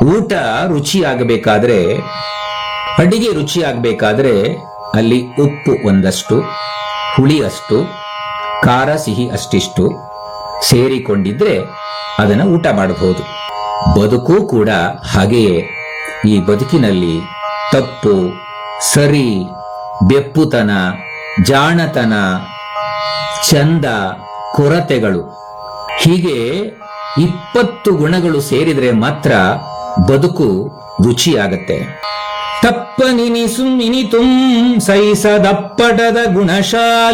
ಊಟ ರುಚಿಯಾಗಬೇಕಾದ್ರೆ ಅಡಿಗೆ ರುಚಿಯಾಗಬೇಕಾದ್ರೆ ಅಲ್ಲಿ ಉಪ್ಪು ಒಂದಷ್ಟು ಹುಳಿ ಅಷ್ಟು ಖಾರ ಸಿಹಿ ಅಷ್ಟಿಷ್ಟು ಸೇರಿಕೊಂಡಿದ್ರೆ ಅದನ್ನ ಊಟ ಮಾಡಬಹುದು ಬದುಕು ಕೂಡ ಹಾಗೆಯೇ ಈ ಬದುಕಿನಲ್ಲಿ ತಪ್ಪು ಸರಿ ಬೆಪ್ಪುತನ ಜಾಣತನ ಚಂದ ಕೊರತೆಗಳು ಹೀಗೆ ಇಪ್ಪತ್ತು ಗುಣಗಳು ಸೇರಿದ್ರೆ ಮಾತ್ರ ಬದುಕು ರುಚಿಯಾಗತ್ತೆ ತಪ್ಪನಿನಿಸು ಇನಿತುಂ ಸೈಸದಪ್ಪಟದ ಗುಣಶಾಲಿ